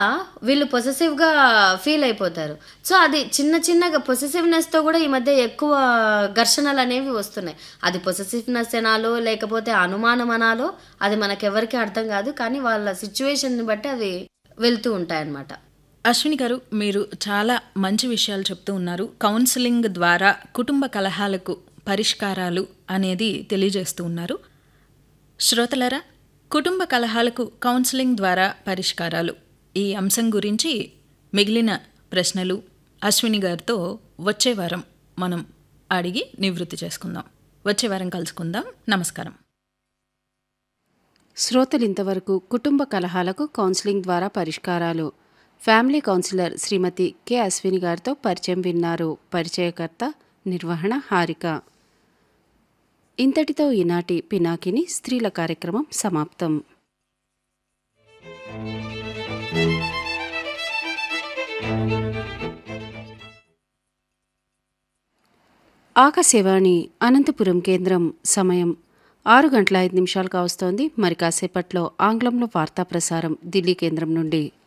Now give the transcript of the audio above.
వీళ్ళు పొసెసివ్‌గా ఫీల్ అయిపోతారు. సో, అది చిన్న చిన్నగా పొసెసివ్‌నెస్‌తో గూడా ఈ మధ్య ఎక్కువ ఘర్షణలనేవి వస్తున్నాయి. అది పొసెసివ్‌నెస్ అనాలో, లేకపోతే అనుమానం అనాలో అది మనకెవరికీ అర్థం గాదు. కానీ వాళ్ళ సిట్యుయేషన్‌ని బట్టి అవి వెళ్తూ ఉంటాయన్నమాట. అశ్విని గారు మీరు చాలా మంచి విషయాలు చెప్తూ ఉన్నారు. కౌన్సెలింగ్ ద్వారా కుటుంబ కలహాలకు పరిష్కారాలు అనేది తెలియజేస్తూ ఉన్నారు. శ్రోతలారా కుటుంబ కలహాలకు కౌన్సెలింగ్ ద్వారా పరిష్కారాలు ఈ అంశం గురించి మిగిలిన ప్రశ్నలు అశ్విని గారితో వచ్చే వారం మనం అడిగి నివృత్తి చేసుకుందాం. వచ్చే వారం కలుసుకుందాం. నమస్కారం. శ్రోతలింతవరకు కుటుంబ కలహాలకు కౌన్సిలింగ్ ద్వారా పరిష్కారాలు family counsellor Shrimati K Ashwini గారితో పరిచయం విన్నారు పరిచయకర్త నిర్వహణ హారిక ఇంతటితో ఈనాటి పినాకిని స్త్రీల కార్యక్రమం సమాప్తం ఆకాశవాణి అనంతపురం కేంద్రం సమయం ఆరు గంటల ఐదు నిమిషాలు కావస్తోంది మరి కాసేపట్లో ఆంగ్లంలో వార్తా ప్రసారం ఢిల్లీ కేంద్రం నుండి